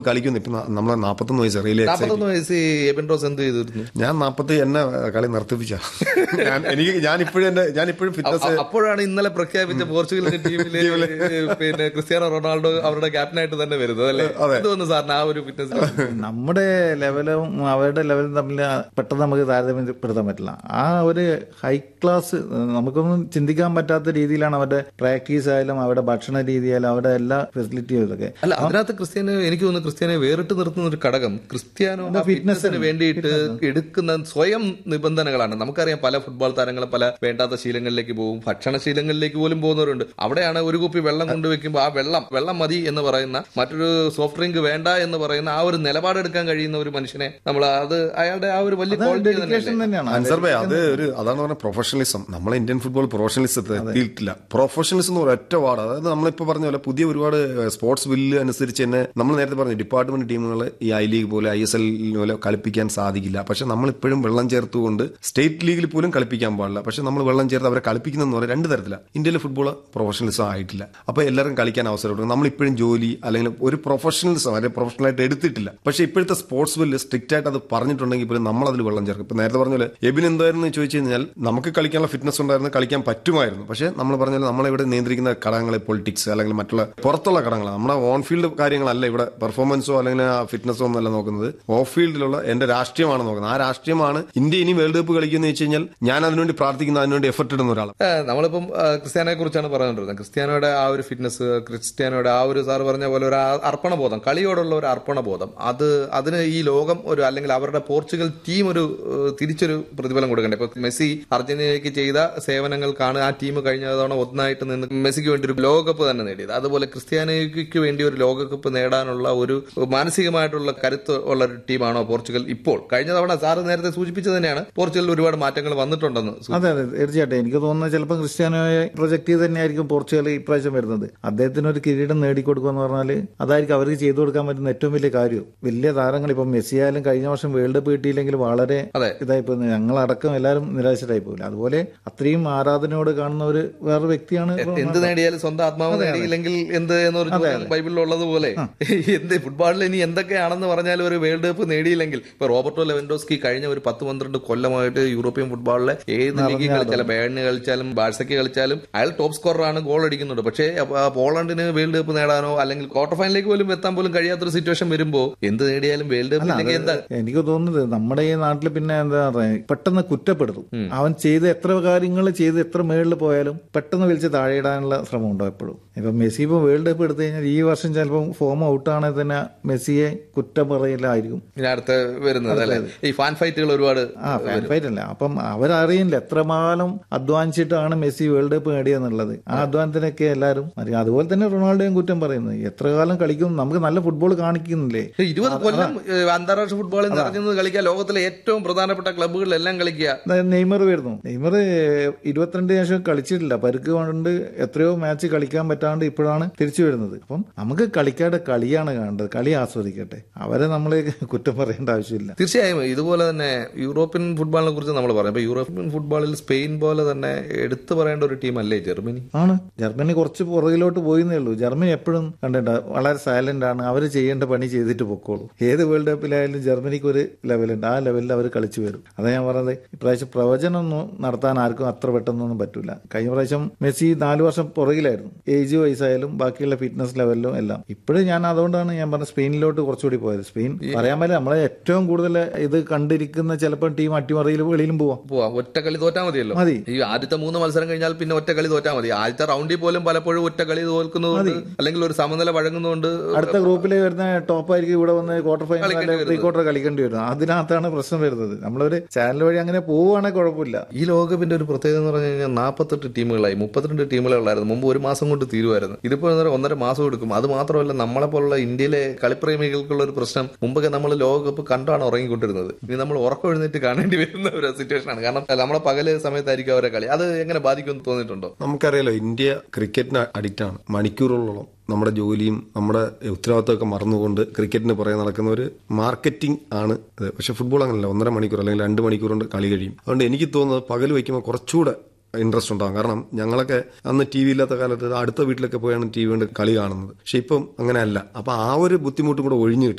കളിക്കുന്നു ഇപ്പൊ ന- നമ്മളെ നാപ്പത്തൊന്ന് വയസ്സ് റിയലി നാപ്പത്തൊന്ന് വയസ്സ് എബിൻ റോസ് എന്ത് ചെയ്തിരുന്നു ഞാൻ നാപ്പത്തി എന്നെ കളി നിർത്തിപ്പിച്ച ഞാൻ എനിക്ക് ഞാൻ ഇപ്പോഴും എന്റെ ഞാൻ ഇപ്പോഴും ഫിറ്റ്നസ് അ- അപ്പോഴാണ് ഇന്നലെ പ്രഖ്യാപിച്ച പോർച്ചുഗലിന്റെ ടീമില് പിന്നെ ക്രിസ്ത്യാനോ റൊണാൾഡോ അവരുടെ ക്യാപ്റ്റനായിട്ട് തന്നെ വരുന്നത് അല്ലേ എന്തോന്നു സാറിന് ആ ഒരു ഫിറ്റ്നസ് നമ്മുടെ ലെവലും അവരുടെ ലെവലും തമ്മിൽ പെട്ടെന്ന് നമുക്ക് താരതമ്യപ്പെടുത്താൻ പറ്റില്ല ആ ഒരു ഹൈ ക്ലാസ് നമുക്കൊന്നും ചിന്തിക്കാൻ പറ്റാത്ത രീതിയിലാണ് അവരുടെ പ്രാക്ടീസ് ആയാലും അവരുടെ ഭക്ഷണ രീതി ആയാലും അവരുടെ എല്ലാ ഫെസിലിറ്റിയും ഇതൊക്കെ അല്ല അതിനകത്ത് ക്രിസ്ത്യാനോ എനിക്ക് തോന്നുന്നു ക്രിസ്ത്യാനോ വേറിട്ട് നിർത്തുന്ന ഒരു ഘടകം ക്രിസ്ത്യാനോ ആ ഫിറ്റ്നസിന് വേണ്ടിയിട്ട് എടുക്കുന്ന സ്വയം നിബന്ധനകളാണ് നമുക്കറിയാം പല ഫുട്ബോൾ താരങ്ങൾ പല വേണ്ടാത്ത ശീലങ്ങളിലേക്ക് പോകും ഭക്ഷണശീലങ്ങളിലേക്ക് പോലും പോകുന്നവരുണ്ട് അവിടെയാണ് ഒരു കുപ്പി വെള്ളം കൊണ്ടുവെക്കുമ്പോൾ ആ വെള്ളം വെള്ളം മതി എന്ന് പറയുന്ന മറ്റൊരു സോഫ്റ്റ് ഡ്രിങ്ക് വേണ്ട എന്ന് പറയുന്ന ആ ഒരു നിലപാടെടുക്കാൻ കഴിയുന്ന ഒരു മനുഷ്യനെ നമ്മൾ അത് അയാളുടെ ആ ഒരു വലിയ ക്വാളിറ്റി ഡെഡിക്കേഷൻ തന്നെയാണ് അൻസർ ഭായ് അത് ഒരു അതാണ് പറഞ്ഞ പ്രൊഫഷണലിസം നമ്മളെ ഇന്ത്യൻ ഫുട്ബോൾ പ്രൊഫഷണലിസത്തിൽ എത്തിയിട്ടില്ല പ്രൊഫഷണലിസം എന്ന് ഒരൊറ്റ വാർഡ് അതായത് നമ്മളിപ്പോ പറഞ്ഞ പോലെ പുതിയ ഒരുപാട് സ്പോർട്സ് ബില്ല് അനുസരിച്ച് തന്നെ നമ്മൾ നേരത്തെ പറഞ്ഞു ഡിപ്പാർട്ട്മെന്റ് ടീമുകൾ ഈ ഐ ലീഗ് പോലെ ഐ എസ് എൽ പോലെ കളിപ്പിക്കാൻ സാധിക്കില്ല പക്ഷെ നമ്മൾ ഇപ്പോഴും വെള്ളം ചേർത്തുകൊണ്ട് സ്റ്റേറ്റ് ലീഗിൽ പോലും കളിപ്പിക്കാൻ പാടില്ല പക്ഷെ നമ്മൾ വെള്ളം ചേർത്ത് അവരെ കളിപ്പിക്കുന്നതെന്ന് പറഞ്ഞാൽ രണ്ട് തരത്തിലാണ് ഇന്ത്യയിലെ ഫുട്ബോൾ പ്രൊഫഷണലിസം ആയിട്ടില്ല അപ്പൊ എല്ലാവരും കളിക്കാൻ അവസരം കൊടുക്കും നമ്മൾ ഇപ്പോഴും ജോലി അല്ലെങ്കിൽ ഒരു പ്രൊഫഷണലിസം അല്ലെങ്കിൽ പ്രൊഫഷണലായിട്ട് എടുത്തിട്ടില്ല പക്ഷെ ഇപ്പോഴത്തെ സ്പോർട്സ് ബില്ല് സ്ട്രിക്റ്റ് ആയിട്ട് അത് പറഞ്ഞിട്ടുണ്ടെങ്കിൽ പോലും നമ്മൾ അതിൽ വെള്ളം ചേർക്കും ഇപ്പൊ നേരത്തെ പറഞ്ഞ പോലെ എബിൻ എന്തായിരുന്നു എന്ന് ചോദിച്ചു കഴിഞ്ഞാൽ നമുക്ക് കളിക്കാനുള്ള ഫിറ്റ്നസ് ഉണ്ടായിരുന്നു കളിക്കാൻ പറ്റുമായിരുന്നു പക്ഷെ നമ്മൾ പറഞ്ഞ പോലെ നമ്മളിവിടെ നിയന്ത്രിക്കുന്ന ഘടകങ്ങൾ പൊളിറ്റിക്സ് അല്ലെങ്കിൽ മറ്റുള്ള പുറത്തുള്ള ഘടകങ്ങൾ നമ്മുടെ ഓൺ ഫീൽഡ് കാര്യങ്ങളല്ല ഇവിടെ പെർഫോമൻസോ അല്ലെങ്കിൽ ആ ഫിറ്റ്നസോ ഒന്നല്ല നോക്കുന്നത് ഓഫ് ഫീൽഡിലുള്ള എന്റെ രാഷ്ട്രീയമാണ് നോക്കുന്നത് ആ രാഷ്ട്രീയമാണ് ഇന്ത്യ ഇനി വേൾഡ് കപ്പ് കളിക്കുന്ന വെച്ച് കഴിഞ്ഞാൽ ഞാൻ അതിനുവേണ്ടി പ്രാർത്ഥിക്കുന്ന അതിനുവേണ്ടി എഫർട്ട് ഇടുന്ന ഒരാൾ ഏഹ് നമ്മളിപ്പം ആ, ക്രിസ്ത്യാനോയെ കുറിച്ചാണ് പറഞ്ഞുകൊണ്ടിരുന്നത് ക്രിസ്ത്യാനോയുടെ ആ ഒരു ഫിറ്റ്നസ് ക്രിസ്ത്യാനോയുടെ ആ ഒരു സാർ പറഞ്ഞ പോലെ ഒരു ആ- അർപ്പണബോധം കളിയോടുള്ള ഒരു അർപ്പണബോധം അത് അതിന് ഈ ലോകം ഒരു അല്ലെങ്കിൽ അവരുടെ പോർച്ചുഗൽ ടീം ഒരു ഏഹ്, തിരിച്ചൊരു പ്രതിഫലം കൊടുക്കണ്ടേ ഇപ്പൊ മെസ്സി അർജന്റീനയ്ക്ക് ചെയ്ത സേവനങ്ങൾക്കാണ് ആ ടീം കഴിഞ്ഞ തവണ ഒന്നായിട്ട് നിന്ന് മെസ്സിക്ക് വേണ്ടി ഒരു ലോകകപ്പ് തന്നെ നേടിയത് അതുപോലെ ക്രിസ്ത്യാനോയ്ക്ക് വേണ്ടി ഒരു ലോകകപ്പ് നേടാനുള്ള ഒരു മാനസികമായിട്ടുള്ള കരുത്ത് ഉള്ള ഒരു ടീമാണോ പോർച്ചുഗൽ ഇപ്പോൾ കഴിഞ്ഞ തവണ സാറ് നേരത്തെ സൂചിപ്പിച്ചത് തന്നെയാണ് പോർച്ചുഗലിൽ ഒരുപാട് മാറ്റങ്ങൾ വന്നിട്ടുണ്ടെന്ന് സൂ- അതെ അതെ തീർച്ചയായിട്ടും എനിക്ക് തോന്നുന്നത് ചിലപ്പോൾ ക്രിസ്ത്യാനോയെ പ്രൊജക്ട് ചെയ്ത് തന്നെയായിരിക്കും പോർച്ചുഗൽ ഇപ്രാവശ്യം വരുന്നത് അദ്ദേഹത്തിന് ഒരു കിരീടം നേടിക്കൊടുക്കുക എന്ന് പറഞ്ഞാൽ അതായിരിക്കും അവർക്ക് ചെയ്തു കൊടുക്കാൻ പറ്റുന്ന ഏറ്റവും വലിയ കാര്യം വലിയ താരങ്ങൾ ഇപ്പം മെസ്സി ആയാലും കഴിഞ്ഞ വർഷം വേൾഡ് കപ്പ് കിട്ടിയില്ലെങ്കിൽ വളരെ അതെ. ഇതായി പോകുന്നത് ഞങ്ങളടക്കം എല്ലാവരും നിരാശരായി പോകില്ല അതുപോലെ അത്രയും ആരാധനയോട് കാണുന്ന ഒരു വേറെ വ്യക്തിയാണ് ഇപ്പൊ എന്ത് നേടിയാലും സ്വന്തം ആത്മാവ് നേടിയില്ലെങ്കിൽ എന്ത് എന്നൊരു ചോദ്യം ബൈബിളിലുള്ളത് പോലെ എന്ത് ഫുട്ബോളിൽ ഇനി എന്തൊക്കെയാണെന്ന് പറഞ്ഞാലും ഒരു വേൾഡ് കപ്പ് നേടിയില്ലെങ്കിൽ ഇപ്പൊ റോബർട്ടോ ലെവൻഡോസ്കി കഴിഞ്ഞ ഒരു പത്ത് പന്ത്രണ്ട് കൊല്ലമായിട്ട് യൂറോപ്യൻ ഫുട്ബോളിലെ ഏത് ലീഗിൽ കളിച്ചാലും ബേണിന് കളിച്ചാലും ബാഴ്സയ്ക്ക് കളിച്ചാലും അയാൾ ടോപ്പ് സ്കോററാണ് ഗോൾ അടിക്കുന്നുണ്ട് പക്ഷേ അപ്പൊ ആ പോളണ്ടിന് വേൾഡ് കപ്പ് നേടാനോ അല്ലെങ്കിൽ ക്വാർട്ടർ ഫൈനലിലേക്ക് പോലും എത്താൻ പോലും കഴിയാത്തൊരു സിറ്റുവേഷൻ വരുമ്പോൾ എന്ത് നേടിയാലും വേൾഡ് കപ്പ് ഇല്ലെങ്കിൽ എന്താ എനിക്ക് തോന്നുന്നത് നമ്മുടെ ഈ നാട്ടിൽ പിന്നെ എന്താ പറയാ പെട്ടെന്ന് കുറ്റപ്പെടുത്തും അവൻ ചെയ്ത് എത്ര കാര്യങ്ങൾ ചെയ്ത് എത്ര മേളിൽ പോയാലും പെട്ടെന്ന് വിളിച്ച് താഴെയിടാനുള്ള ശ്രമം ഉണ്ടോ എപ്പോഴും ഇപ്പൊ മെസ്സി ഇപ്പൊ വേൾഡ് കപ്പ് എടുത്തു കഴിഞ്ഞാൽ ഈ വർഷം ചിലപ്പോൾ ഫോം ഔട്ടാണെങ്കിൽ തന്നെ മെസ്സിയെ കുറ്റം പറയില്ലായിരിക്കും ഇനി അടുത്ത് വരുന്നത് അല്ലെ ഈ ഫാൻ ഫൈറ്റുകൾ ഒരുപാട് ആ ഫാൻ ഫൈറ്റ് അല്ല അപ്പം അവരറിയില്ല എത്രമാനം അധ്വാനിച്ചിട്ടാണ് മെസ്സി വേൾഡ് കപ്പ് നേടിയെന്നുള്ളത് ആ അധ്വാനത്തിനൊക്കെ എല്ലാവരും അറിയാം അതുപോലെ തന്നെ റൊണാൾഡോയും കുറ്റം പറയുന്നത് എത്ര കാലം കളിക്കും നമുക്ക് നല്ല ഫുട്ബോൾ കാണിക്കുന്നില്ലേ ഇരുപത് കൊല്ലം ഏഹ്, അന്താരാഷ്ട്ര ഫുട്ബോളിൽ നിറഞ്ഞത് കളിക്കുക ലോകത്തിലെ ഏറ്റവും പ്രധാനപ്പെട്ട ക്ലബ്ബുകളിലെല്ലാം കളിക്കുക അതായത് നെയ്മർ വരുന്നു നെയ്മർ ഇരുപത്തിരണ്ട് ശേഷം കളിച്ചിട്ടില്ല പരുക്ക് കൊണ്ട് എത്രയോ മാച്ച് കളിക്കാൻ പറ്റാണ്ട് ഇപ്പോഴാണ് തിരിച്ചു വരുന്നത് അപ്പം നമുക്ക് കളിക്കാതെ കളിയാണ് കാണേണ്ടത് കളി ആസ്വദിക്കട്ടെ അവരെ നമ്മൾ കുറ്റം പറയേണ്ട ആവശ്യമില്ല തീർച്ചയായും ഇതുപോലെ തന്നെ യൂറോപ്യൻ ഫുട്ബോളിനെ കുറിച്ച് നമ്മൾ പറഞ്ഞു അപ്പൊ യൂറോപ്യൻ ഫുട്ബോളിൽ സ്പെയിൻ പോലെ തന്നെ എടുത്തു പറയേണ്ട ഒരു ടീമല്ലേ ജർമ്മനി ആണ് ജർമ്മനി കുറച്ച് പുറകിലോട്ട് പോയിന്നേ ഉള്ളൂ ജർമ്മനി എപ്പോഴും കണ്ടിട്ട് വളരെ സൈലന്റ് ആണ് അവർ ചെയ്യേണ്ട പണി ചെയ്തിട്ട് പൊക്കോളൂ ഏത് വേൾഡ് കപ്പിലായാലും ജർമ്മനിക്ക് ഒരു ലെവലുണ്ട് ആ ലെവലിൽ അവർ കളിച്ചു വരും അതാ ഞാൻ പറഞ്ഞത് ഇപ്രാവശ്യം പ്രവചനമൊന്നും നടത്താൻ ആർക്കും അത്ര പെട്ടെന്നൊന്നും പറ്റൂല കഴിഞ്ഞ പ്രാവശ്യം മെസ്സി നാല് വർഷം പുറകിലായിരുന്നു ഏജ് വയസ്സായാലും ബാക്കിയുള്ള ഫിറ്റ്നസ് ലെവലിലും എല്ലാം ഇപ്പോഴും ഞാൻ അതുകൊണ്ടാണ് ഞാൻ പറഞ്ഞ സ്പെയിനിലോട്ട് കുറച്ചുകൂടി പോയത് സ്പെയിൻ പറയാൻ പറ്റില്ല നമ്മളെ ഏറ്റവും കൂടുതൽ ഇത് കണ്ടിരിക്കുന്ന ചിലപ്പോൾ ടീം അട്ടിമറിയിലും വെളിയിലും പോവാം പോവാം ഒറ്റ കളി തോറ്റാ മതിയല്ലോ മതി. ഈ ആദ്യത്തെ മൂന്ന് മത്സരം കഴിഞ്ഞാൽ പിന്നെ ഒറ്റ കളി തോറ്റാ മതി ആദ്യത്തെ റൗണ്ടിൽ പോലും പലപ്പോഴും ഒറ്റ കളി തോൽക്കുന്നതുകൊണ്ട് അല്ലെങ്കിൽ ഒരു സമനില വഴങ്ങുന്നതുകൊണ്ട് അടുത്ത ഗ്രൂപ്പിൽ വരുന്ന ടോപ്പ് ആയിരിക്കും ഇവിടെ വന്ന് ക്വാർട്ടർ ഫൈനൽ കളിക്കേണ്ടി പ്രീ ക്വാർട്ടർ കളിക്കേണ്ടി വരും അതിനകത്താണ് പ്രശ്നം വരുന്നത് നമ്മളൊരു ചാനൽ വഴി അങ്ങനെ പോവുകയാണെങ്കിൽ കുഴപ്പമില്ല ഈ ലോകകപ്പിന്റെ ഒരു പ്രത്യേകത എന്ന് പറഞ്ഞു കഴിഞ്ഞാൽ നാൽപ്പത്തെട്ട് ടീമുകളായി മുപ്പത്തിരണ്ട് ടീമുകളുള്ളായിരുന്നു മുമ്പ് ഒരു മാസം കൊണ്ട് തീരുമായിരുന്നു ഇതിപ്പോൾ ഒന്നര ഒന്നര മാസം എടുക്കും അത് മാത്രമല്ല നമ്മളെ പോലുള്ള ഇന്ത്യയിലെ കളിപ്രേമികൾക്കുള്ള ഒരു പ്രശ്നം മുമ്പൊക്കെ നമ്മൾ ലോകകപ്പ് കണ്ടാണ് ഉറങ്ങിക്കൊണ്ടിരുന്നത് ഇനി നമ്മൾ ഉറക്കം എഴുന്നേറ്റ് കാണേണ്ടി വരുന്ന ഒരു സിറ്റുവേഷൻ ആണ് കാരണം നമ്മളെ പകല് സമയത്തായിരിക്കും അവരെ കളി അത് എങ്ങനെ ബാധിക്കുമെന്ന് തോന്നിയിട്ടുണ്ടോ നമുക്കറിയാലോ ഇന്ത്യ ക്രിക്കറ്റിന് അഡിക്റ്റ് ആണ് മണിക്കൂറുകളോളം നമ്മുടെ ജോലിയും നമ്മുടെ ഉത്തരവാദിത്തമൊക്കെ മറന്നുകൊണ്ട് ക്രിക്കറ്റിന് പുറകെ നടക്കുന്ന ഒരു മാർക്കറ്റിംഗ് ആണ് ഇത് പക്ഷെ ഫുട്ബോൾ അങ്ങനെയല്ല ഒന്നര മണിക്കൂർ അല്ലെങ്കിൽ രണ്ട് മണിക്കൂർ കൊണ്ട് കളി കഴിയും അതുകൊണ്ട് എനിക്ക് തോന്നുന്നത് പകൽ വയ്ക്കുമ്പോൾ കുറച്ചുകൂടെ ഇൻട്രസ്റ്റ് ഉണ്ടാകും കാരണം ഞങ്ങളൊക്കെ അന്ന് ടി വി ഇല്ലാത്ത കാലത്ത് അടുത്ത വീട്ടിലൊക്കെ പോയാണ് ടി വി കൊണ്ട് കളി കാണുന്നത് പക്ഷെ ഇപ്പം അങ്ങനെയല്ല അപ്പൊ ആ ഒരു ബുദ്ധിമുട്ടും കൂടെ ഒഴിഞ്ഞു കിട്ടും